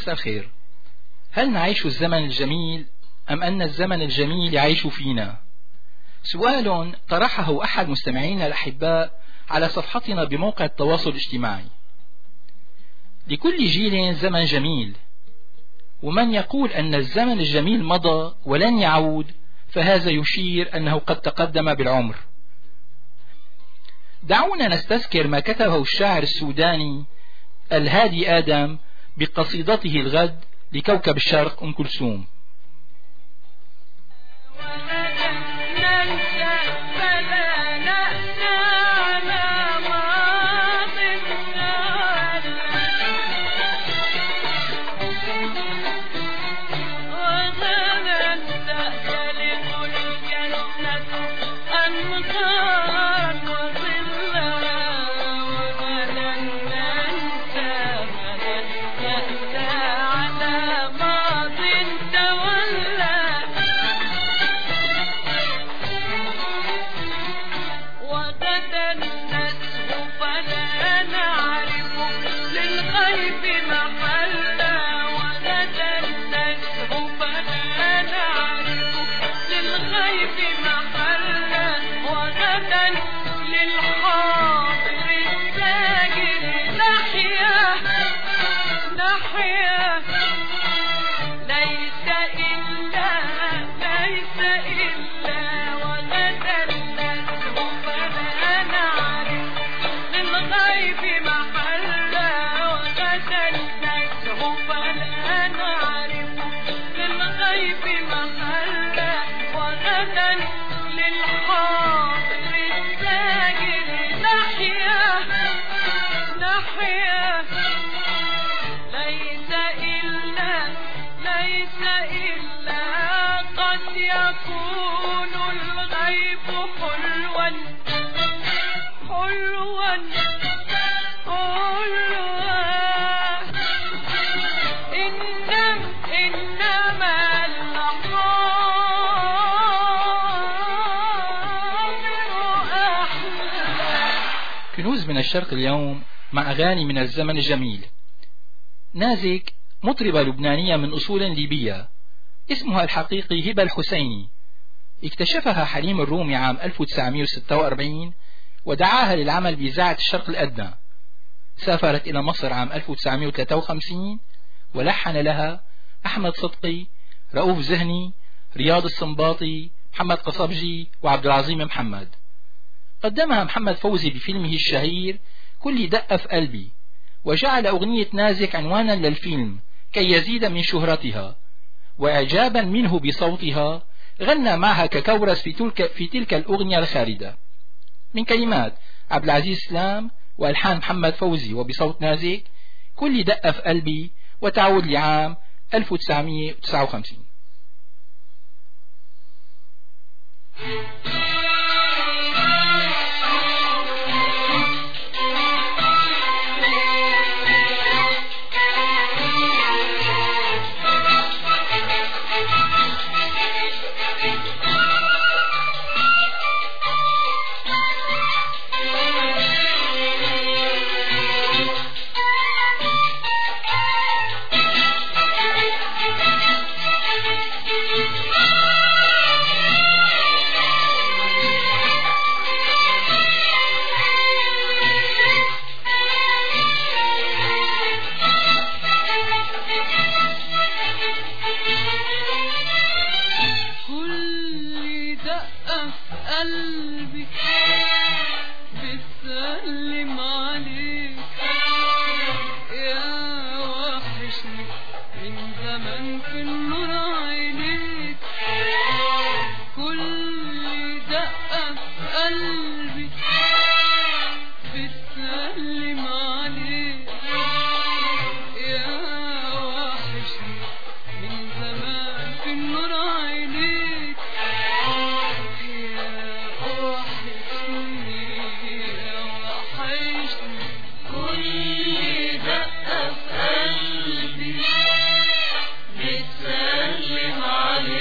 مساء الخير هل نعيش الزمن الجميل أم أن الزمن الجميل يعيش فينا سؤال طرحه أحد مستمعينا الأحباء على صفحتنا بموقع التواصل الاجتماعي لكل جيل زمن جميل ومن يقول أن الزمن الجميل مضى ولن يعود فهذا يشير أنه قد تقدم بالعمر دعونا نستذكر ما كتبه الشاعر السوداني الهادي آدم بقصيدته الغد لكوكب الشرق أم كلثوم من الشرق اليوم مع أغاني من الزمن الجميل نازك مطربة لبنانية من أصول ليبية اسمها الحقيقي هبة الحسيني اكتشفها حليم الرومي عام 1946 ودعاها للعمل بإذاعة الشرق الأدنى سافرت إلى مصر عام 1953 ولحن لها أحمد صدقي رؤوف زهني رياض السنباطي محمد قصبجي وعبد العظيم محمد قدمها محمد فوزي بفيلمه الشهير كل دقة في قلبي وجعل أغنية نازك عنوانا للفيلم كي يزيد من شهرتها وإعجابا منه بصوتها غنى معها ككورس في تلك, في تلك الأغنية الخالدة من كلمات عبد العزيز سلام وألحان محمد فوزي وبصوت نازك كل دقة في قلبي وتعود لعام 1959 عليك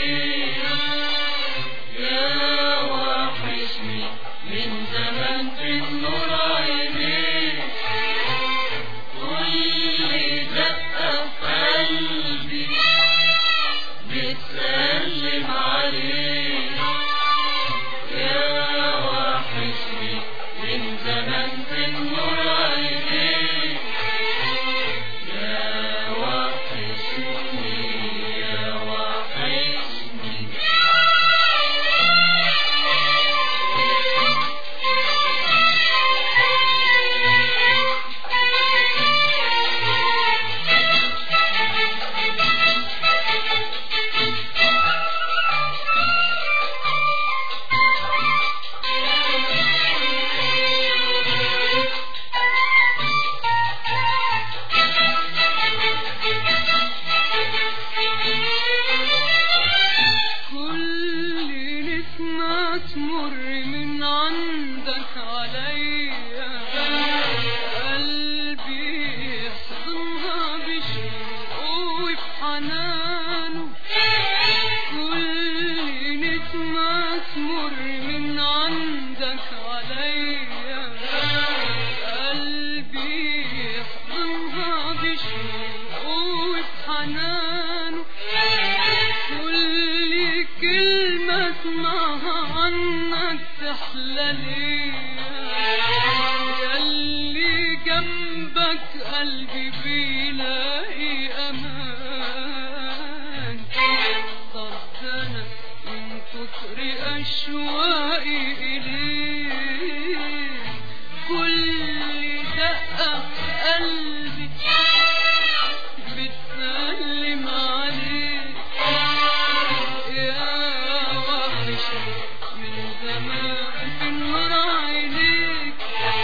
حنانه كل نسمة تمر من عندك عليا قلبي يحضنها بشوق وبحنانه كل كلمة اسمعها عنك تحلى ليا ياللي جنبك قلبي بيلاقي امان صرت انا من كتر اشواقي اليك كل دقة في قلبي بتسلم عليك يا وحشني من زمان في النور عينيك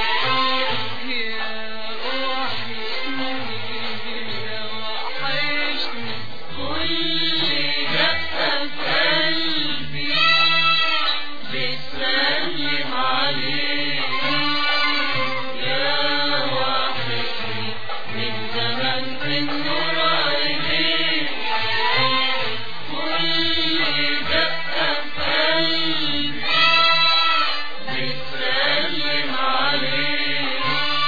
يا وحشني يا وحشني كل دقة في قلبي بتسلم عليك يا وحشني من زمان في النور عينيك كل دقة في قلبي بتسلم عليك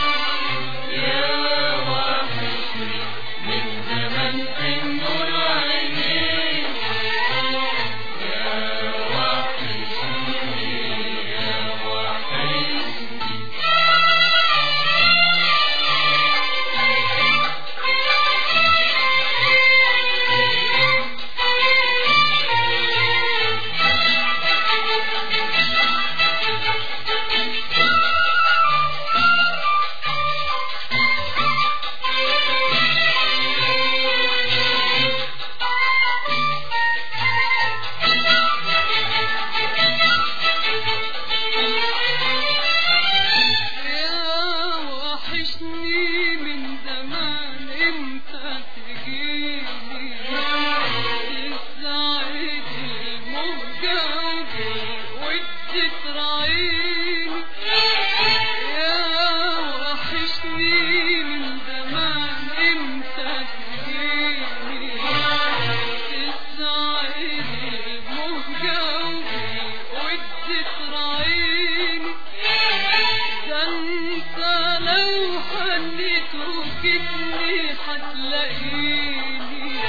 يا وحشني من زمان في النور عينيك يا وحشني يا وحشني يا وحشني من زمان امتى تجيني تسعد المهجة وتتراعيني يا وحشني من زمان امتى تجيني تسعد المهجة وتتراعيني ده انت لو حنيت وجبني هتلاقيني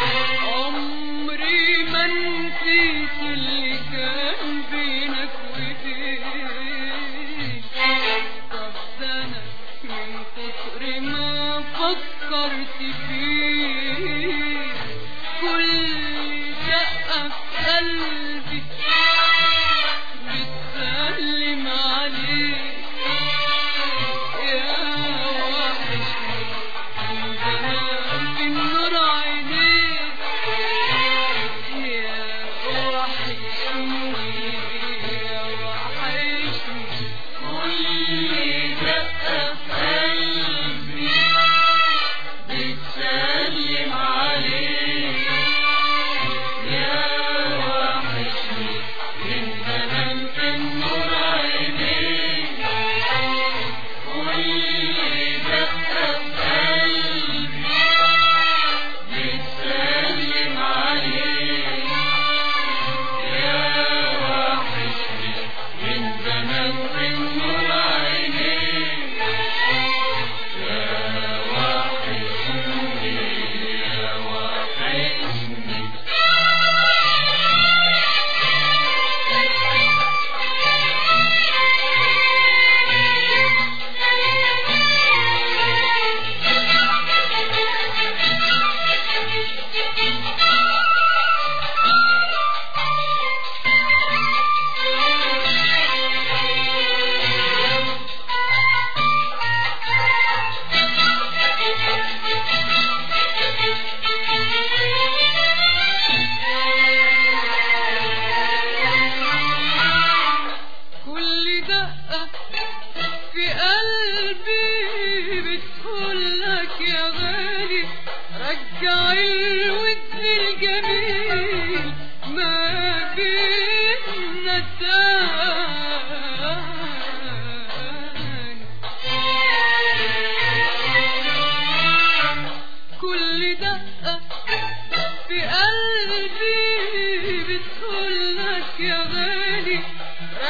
عمري ما نسيت اللي كان بينك وبيني طب ده انا من كتر ما فكرت فيك كل دقة في قلبي بتسلم عليك يا وحشني من زمان في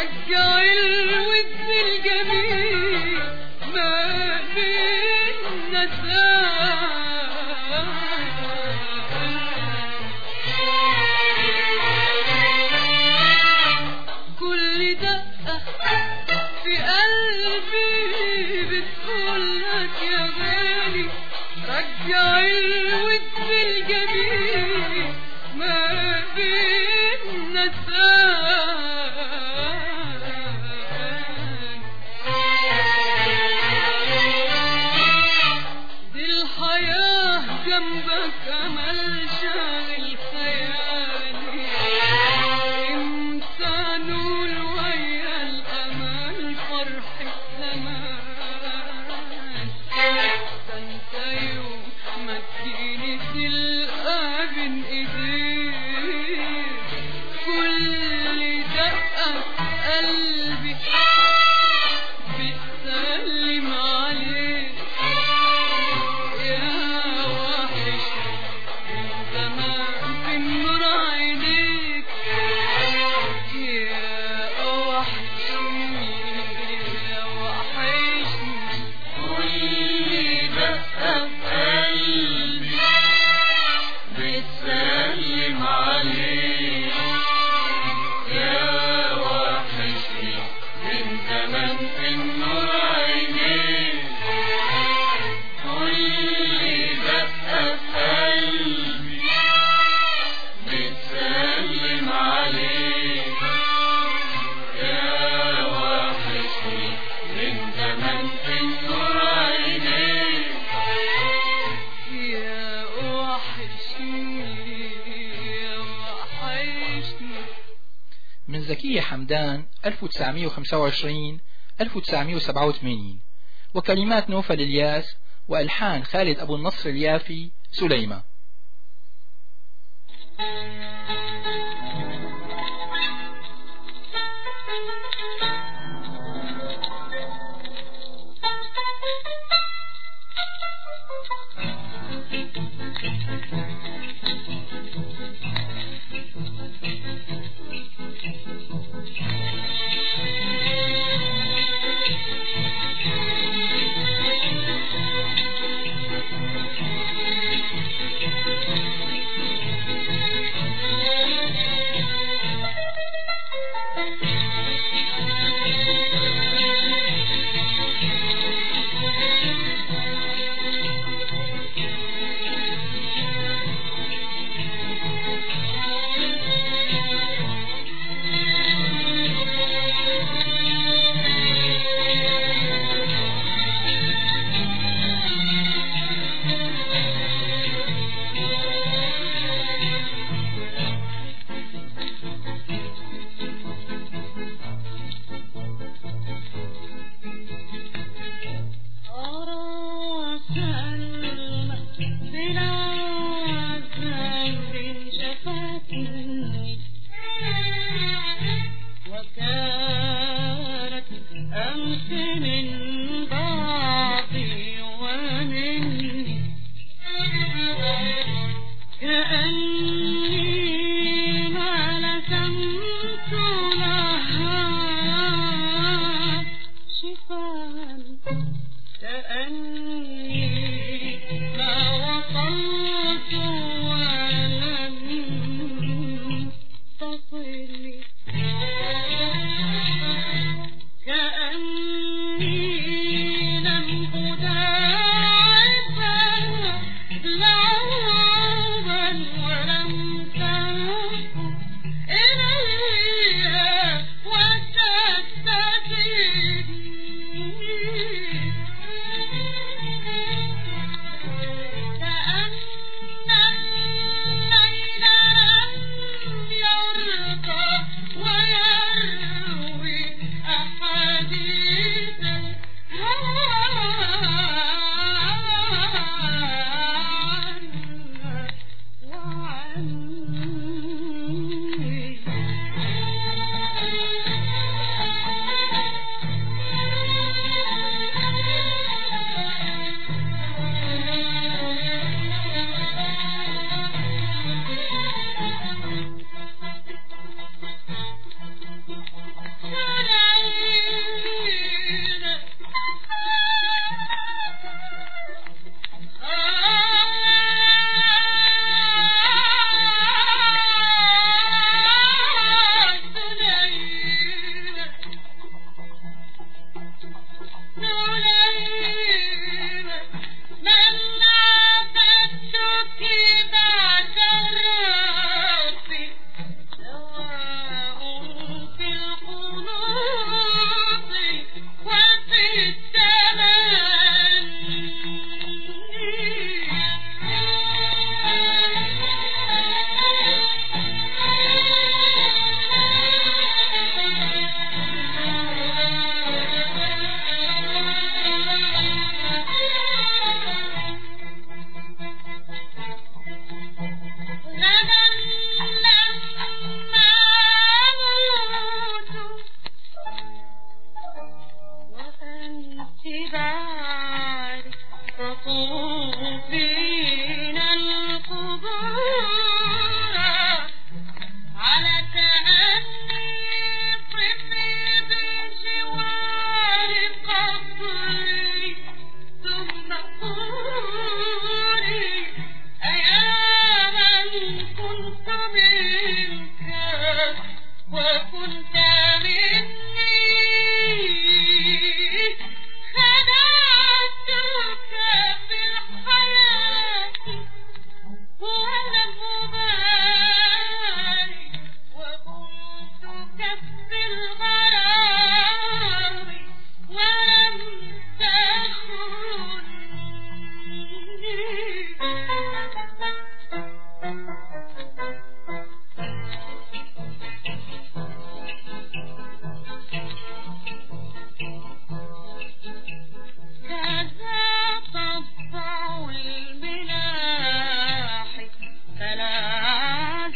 رجع الود الجميل ما بيننا كل دقة في قلبي بتقول لك يا غالي رجع الود الجميل ما بيننا دي الحياة جنبك أمل شاغل خيالي امتى نقول ويا الأمل فرحة زمان ده انت يوم ما تجيني تلقى بين ايديك كل دقة في قلبي بتسلم عليك يا وحش من زمان في النور عينيك يا وحشني يا وحشني كل دقة في قلبي بتسلم عليك يا وحشني من زمان في النور عينيك كل دقة في قلبي بتسلم عليك يا وحشني من زمان في النور عينيك يا وحشني يا وحشني من زكية حمدان 1925 1987 وكلمات نوفل الياس وألحان خالد أبو النصر اليافي سليمة يا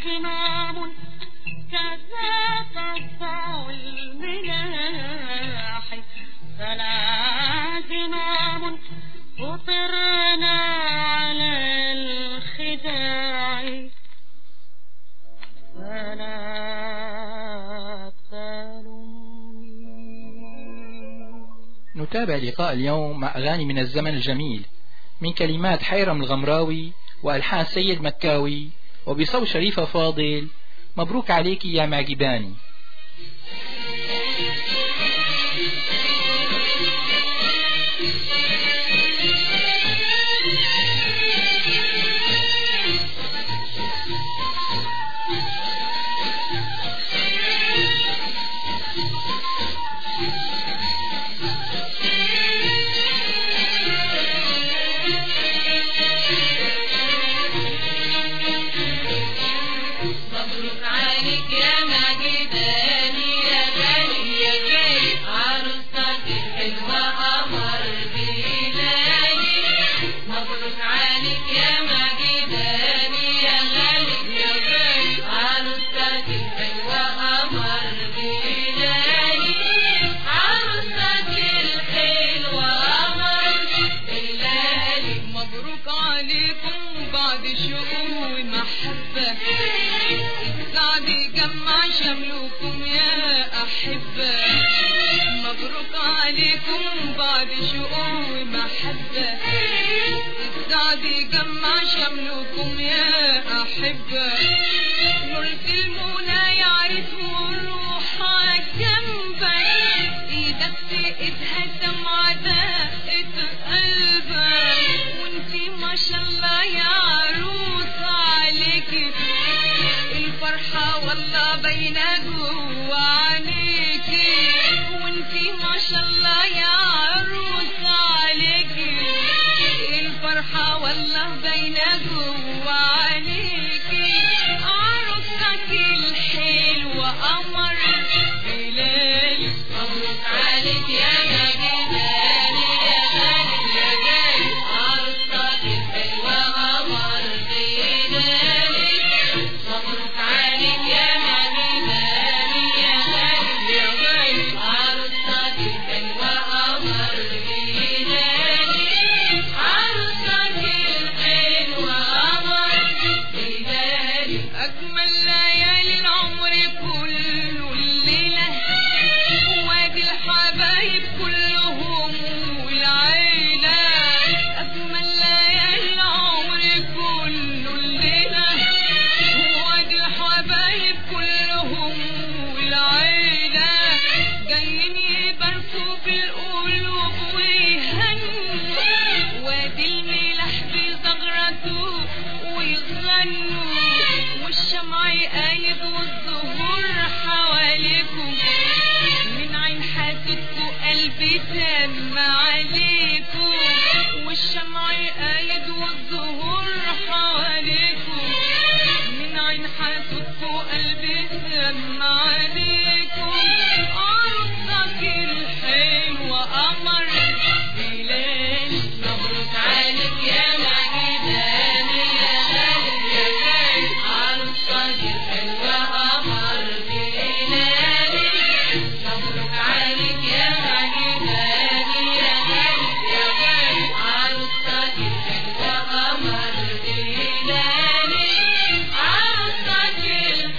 زمام كذاك الملاح فلا زمام فطرنا على الخداع فلا تلومني نتابع لقاء اليوم مع أغاني من الزمن الجميل من كلمات حيرم الغمراوي وألحان سيد مكاوي وبصوت شريفة فاضل مبروك عليك يا معجباني مبروك عليك يا مجداني يا غالي يا غالي عروستك الحلوة قمر بلالي مبروك عليك يا مجداني يا غالي يا غالي عروستك الحلوة قمر بلالي عروستك الحلوة قمر بلالي مبروك عليكم بعد شؤون محبة السعد جمع شملكم يا أحبة مبروك عليكم بعد شؤون محبة السعد جمع شملكم يا أحبة نلت المنى يعرف روحك جنبك ايدك تقتها دمعة دقت قلبك وانتي ما شاء الله يا عروس عليكي الفرحة والله باينة جوا عينيكي وانتي ما شاء الله يا عروس عليكي الفرحة والله باينة جوا عينيكي عروستك الحلوة قمر بلالي مبروك عليك يا مجداني يا غالي يا غالي عروستك الحلوة قمر بلالي مبروك عليك يا مجداني يا غالي يا غالي عروستك الحلوة قمر بلالي عروستك الحلوة قمر بلالي أجمل ليالي العمر كله الليلة وادي الحبايب كلهم والعيلة أجمل ليالي العمر كله الليلة وادي الحبايب كلهم والعيلة جايين يباركوا بالقلوب ويهنوا وادي الملح بزغرته ويغنوا والشمع قايد والزهور حواليكم من عين حاسدكوا قلبي تم عليكم والشمع قايد والزهور حواليكم من عين حاسدكوا قلبي تم عليكم عروستك الحلوة قمر بلال مبروك عليك يا مجداني يا غالي يا غالي عروستك الحلوة قمر بلالي مبروك عليك يا مجداني يا غالي يا غالي عروستك الحلوة قمر بلالي عروستك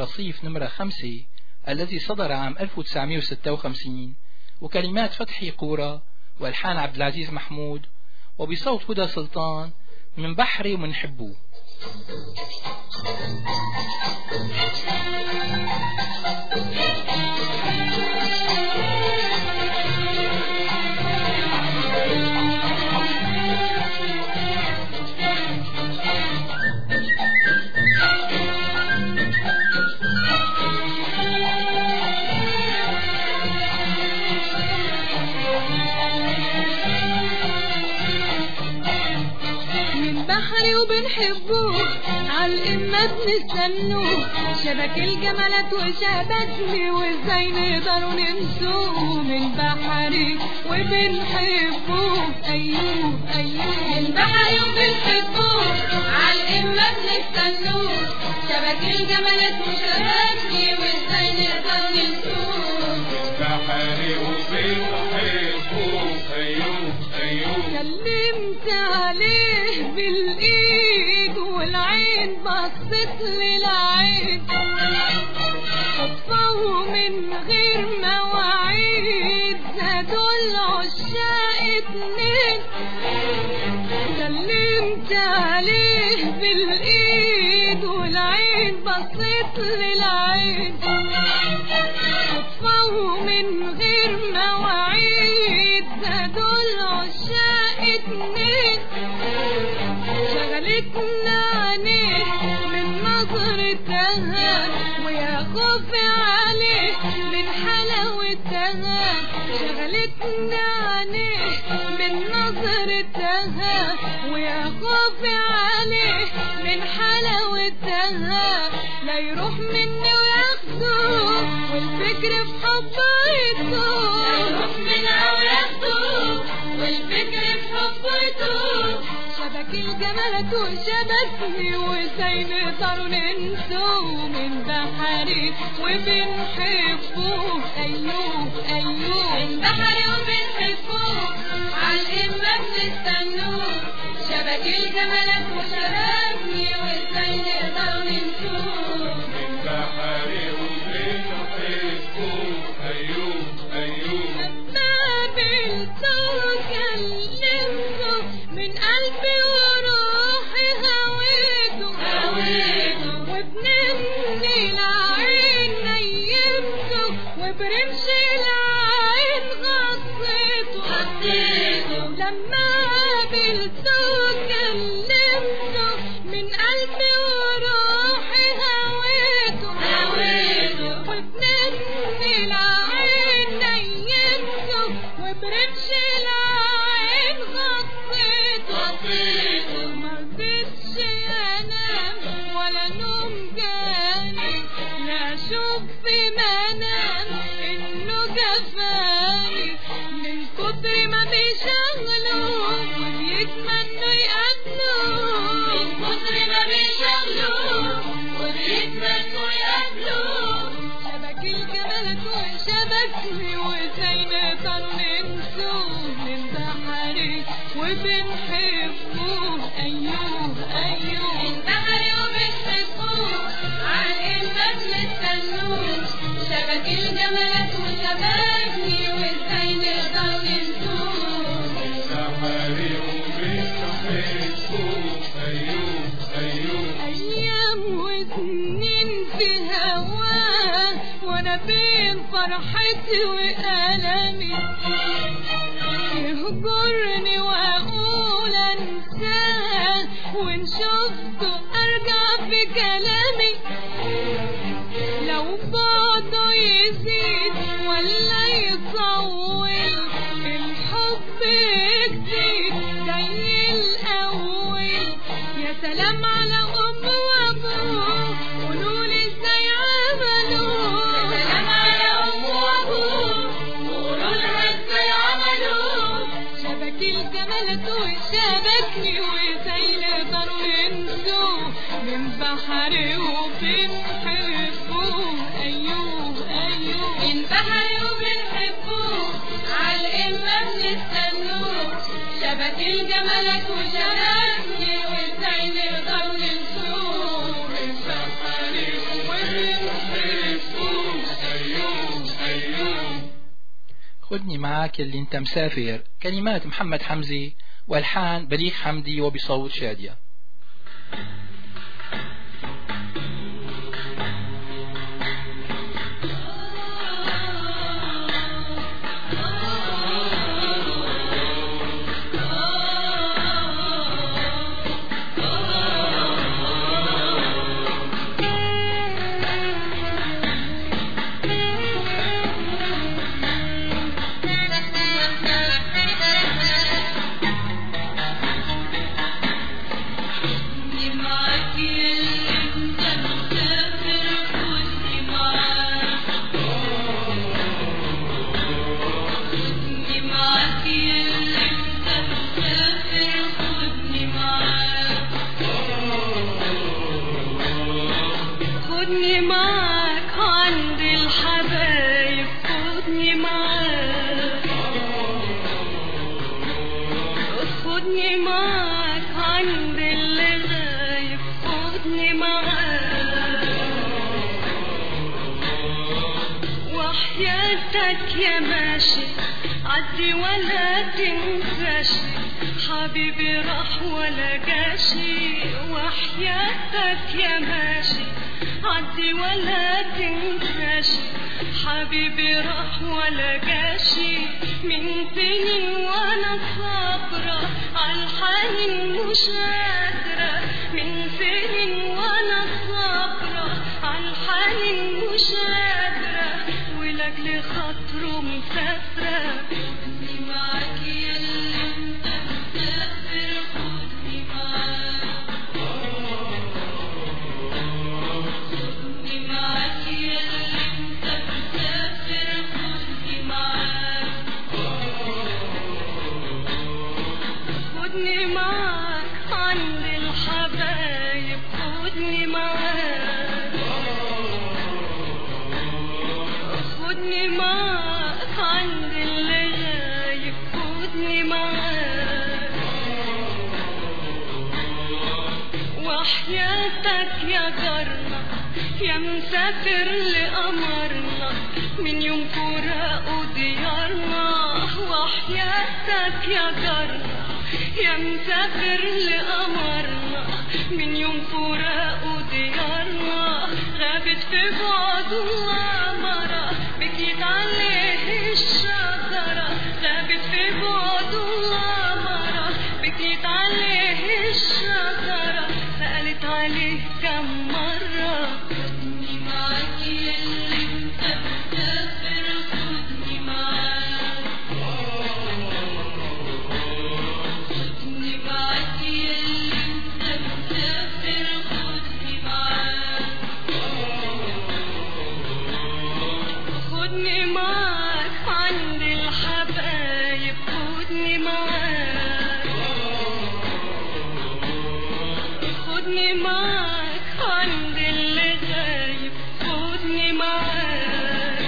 رصيف نمرة خمسة الذي صدر عام 1956 وكلمات فتحي قورة والحان عبد العزيز محمود وبصوت هدى سلطان من بحري ومنحبوه بنحبوه عالإمة بنستنوه شبك الجملات وشبكني وازاي نقدر ننسوه من بحري وبنحبوه أيوه أيوه من بحري وبنحبوه عالإمة بنستنوه شبك الجملات وشبكني وازاي نقدر ننسوه بحري وبنحبوه أيوه أيوه سلمت عليه بالايد والعين بصت للعين خطفه من غير مواعيد زادوا العشاق اتنين سلمت عليه بالايد والعين بصت للعين خطفه من غير مواعيد زادوا العشاق اتنين شغلتنا عينيه من نظرتها ويا خوفي عليه من حلاوتها شغلتنا عينيه من نظرتها ويا خوفي عليه من حلاوتها لا يروح مني وياخده والفكر في حبه يتوه لا يروح منها وياخده والفكر في حبه يتوه شبك الجملات وشبكني وازاي نقدر ننسوه من بحري وبنحبوه ايوه ايوه من بحري وبنحبوه عالإمة بنستنوه شبك الجملات وشبكني وازاي نقدر ننسوه من بحري وبنحبوه أيوه أيوه قابلته وكلمته من قلبي وروحي هويته هويته. وبنمني العين نيمته وبرمش العين غطيته غطيته. لما قابلته وكلمته من قلبي وروحي هويته هويته. وبنمني العين نيمته وبرمش العين غطيته غطيته. مرضتش انام ولا نوم جاني لا اشوف في منام انه جفاني من كتر ما بيشغلوه وبيتمنوا يقابلوه من كتر ما بيشغلوه وبيتمنوا يقابلوه شبك الجملات وشبكني وازاي نقدر ننسوه من بحري وبنحبوه ايوه ايوه من بحري وبنحبوه عالإمة بنستنوه شبك الجملات وشبكني وازاي نقدر ننسوه بحري وبنحبوه أيوه أيوه أيام وسنين في هواه وأنا بين فرحتي وألمي يهجرني وأقول أنساه وإن شفته أرجع في كلامي لو بعده يزيد ولا يطول الحب جديد زي الأول يا سلام على أم وأبوه قولولي ازاي عملوا يا سلام على أم وأبوه قولولها ازاي عملوا شبك الجملات وشبكني وازاي نقدر ننسوه من بحري وبنحبوه أيوه أيوه من بحري وبنحبوه عالإمة بنستنوه شبك الجملات وشبكني وازاي نقدر ننسوه من بحري وبنحبوه خدني معاك اللي انت مسافر كلمات محمد حمزة والحان بليغ حمدي وبصوت شادية خدني معاك ياللي انت مسافر خدني معاك خدني معاك ياللي انت مسافر خدني معاك خدني معاك عند الحبايب خدني معاك خدني معاك عند اللي غايب خدني معاك وحياتك يا ماشي عدي ولا تنساش حبيبي راح ولا جاشي وحياتك يا ماشي عدي ولا تنساش حبيبي راح ولا جاشي من سنين وانا صابرة عالحنين مش قادرة من سنين وانا صابرة عالحنين مش قادرة ولاجل خاطره مسافرة خدني معاك ياللي انت مسافر خدني معاك خدني معاك ياللي انت مسافر خدني معاك خدني معاك عند الحبايب خدني معاك خدني معاك عند اللي غايب خدني معاك وحياتك يا جارنا يا مسافر لقمرنا من يوم فراق ديارنا وحياتك يا جارنا يا مسافر لقمرنا من يوم فراق ديارنا غابت في بعد القمرة بكيت عليه الشجرة غابت في بعد القمرة بكيت عليه الشجرة سألت عليه كم مرة خدني معاك ياللي انت مسافر خدني معاك خدني معاك ياللي انت مسافر خدني معاك خدني معاك عند الحبايب خدني معاك خدني معاك عند اللي غايب خدني معاك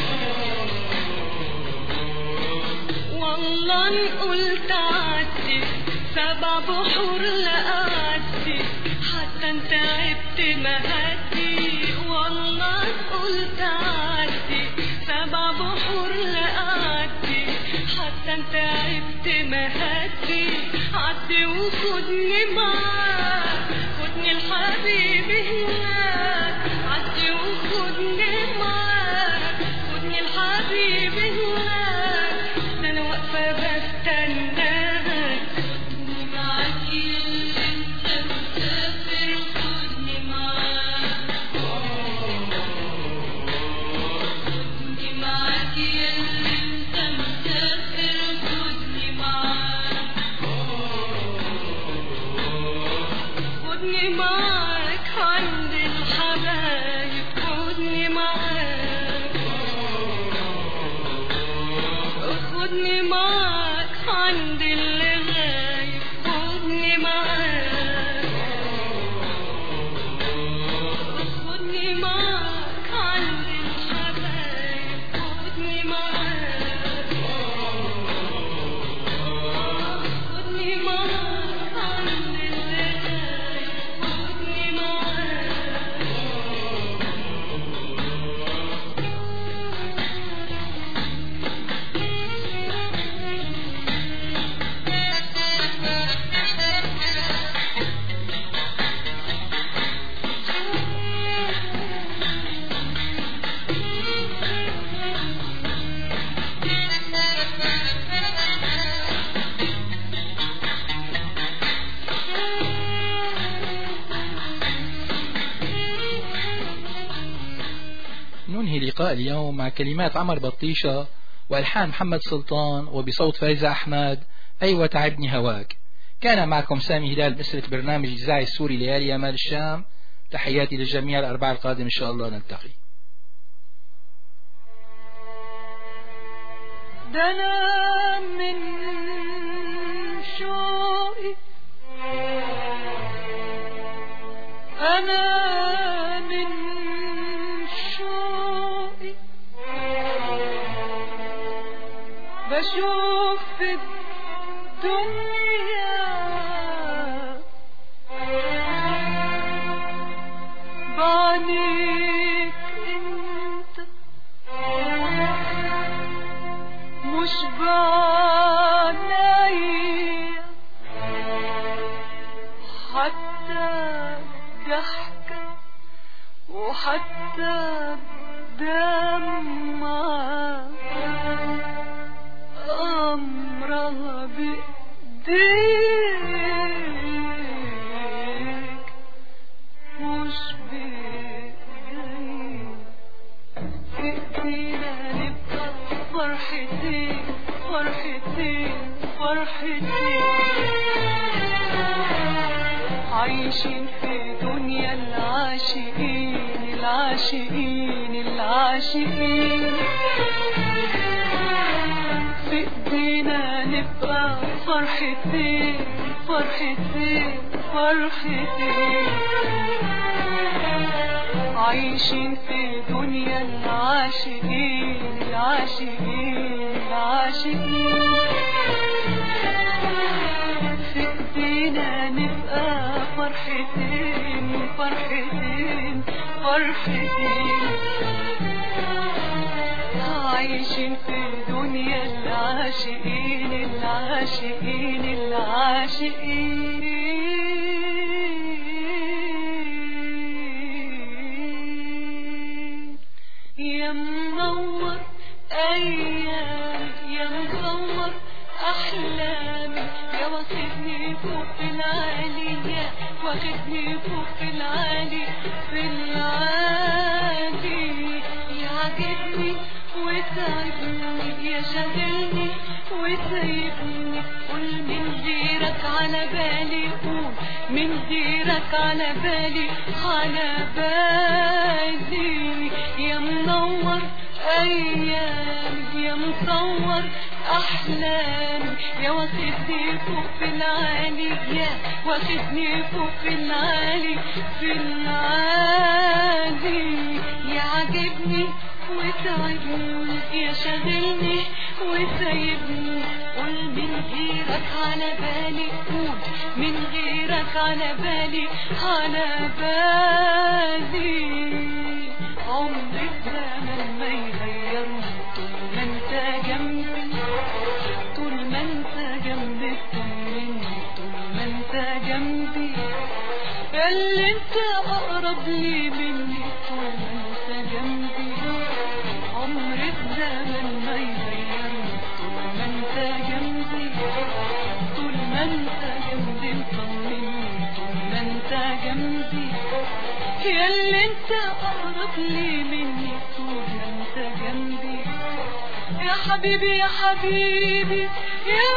والله ان قلت عدي سبع بحور لأعدي حتى انت عبت مهدي والله ان قلت عدي سبع بحور لأعدي حتى انت عبت مهدي عدي وخدني معاك خدني الحبيب هناك عدي وخدني معاك خدني الحبيب هناك ده انا واقفه بستناك خدني معاك ياللي انت مسافر خدني معاك خدني معاك ياللي انت مسافر خدني معاك خدني معاك عند الحبايب خدني معاك خدني معاك عند اللي غايب خدني معاك خدني معاك عند الحبايب خدني معاك خدني معاك عند اللي غايب خدني معاك لقاء اليوم مع كلمات عمر بطيشة وألحان محمد سلطان وبصوت فايزة أحمد أيوة تعبني هواك كان معكم سامي هلال بأسرة برنامج الإذاعي السوري ليالي أمال الشام تحياتي للجميع الأربعاء القادم إن شاء الله نلتقي دنا من شوقي أنا من شوقي بشوف في الدنيا بعينيك انت مش بعينيا حتى ضحكة وحتى دمعة أمرها بإيديك مش بإيديك إيدينا نبقى فرحتين فرحتين فرحتين عايشين في دنيا العاشقين العاشقين العاشقين في ايدينا نبقى فرحتين فرحتين فرحتين عايشين في دنيا العاشقين العاشقين العاشقين في ايدينا نبقى فرحتين فرحتين فرحتين عايشين في دنيا العاشقين العاشقين العاشقين يا منور ايام يا منور احلامي يا واخدني فوق في العالية واخدني فوق في العالي في العالي يعجبني وتعبني يا شاغلني وسايبني قول من غيرك على بالي قول من غيرك على بالي على بالي يا منور ايام يا مصور احلامي يا واخدني فوق في العالي يا واخدني فوق في العالي في العالي يعجبني وتعبني يا شاغلني وسايبني قول من غيرك على بالي قول من غيرك على بالي على بالي عمر الزمن ما يغيرني طول ما انت جنبي طول ما انت جنبي طمني طول ما انت جنبي اللي انت اقرب لي مني طول ما انت جنبي عمر الزمن ما يغيرني طول ما انت جنبي طول ما انت جنبي مطمني طول ما انت جنبي يا اللي انت اقرب لي مني طول ما انت جنبي يا حبيبي يا حبيبي يا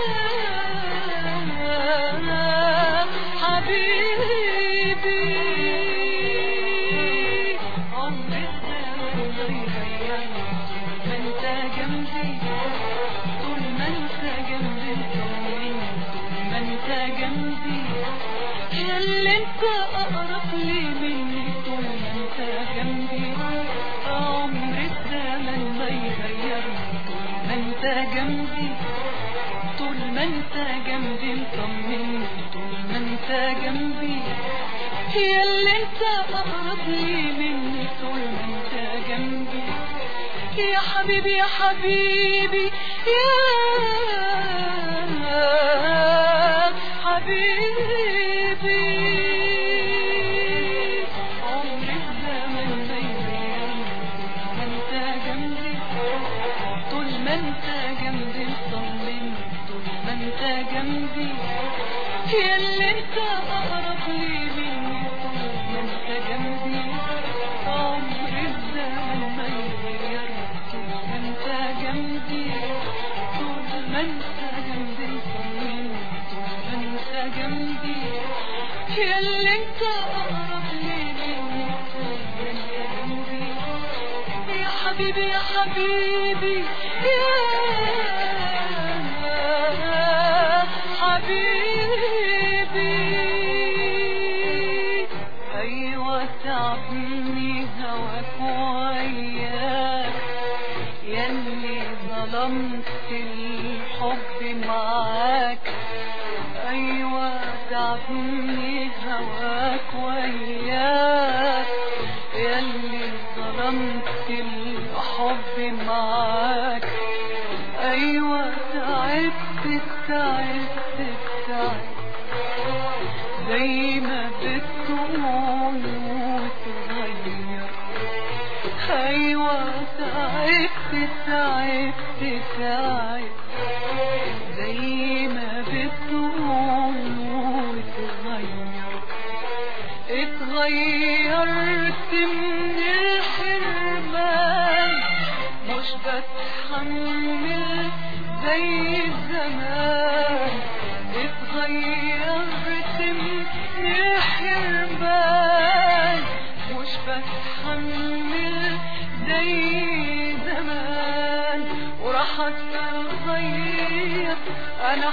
حبيبي عمر الزمن ما يغيرني طول ما انت جنبي طول ما انت جنبي مطمني طول ما انت جنبي يا اللي انت اقرب لي مني طول ما انت جنبي عمر الزمن ما يغيرني طول ما انت جنبي طول ما انت جنبي مطمني طول ما انت جنبي يا اللي انت اقرب لي مني طول ما انت جنبي يا حبيبي يا حبيبي يا حبيبي عمر الزمن ما يغيرني طول ما انت جنبي طول ما انت جنبي مطمني طول ما انت جنبي يا اللي انت اقرب لي مني طول ما انت جنبي عمر الزمن ما يغيرني ما انت جنبي طول ما انت جنبي يا اللي انت اقرب لي مني طول ما انت جنبي يا حبيبي يا حبيبي يا حبيبي أيوة تعبني هواك وياك ياللي ظلمت الحب معاك أيوة تعبني هواك وياك ياللي ظلمت الحب معاك أيوة تعبت تعبت تعبت زي ما بتقول وتغير أيوة تعبت تعبت تعبت زي ما بتقول وتغير اتغيرت من الحرمان مش بتحمل زي زمان اتغيرت من الحرمان مش بتحمل زي زمان وراح اتغير انا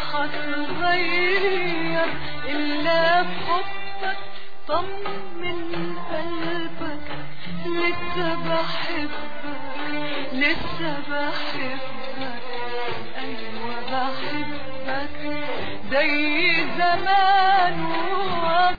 هتغير الا بحبك طمن قلبك لسه بحبك لسه بحبك ايوه بحبك زي زمان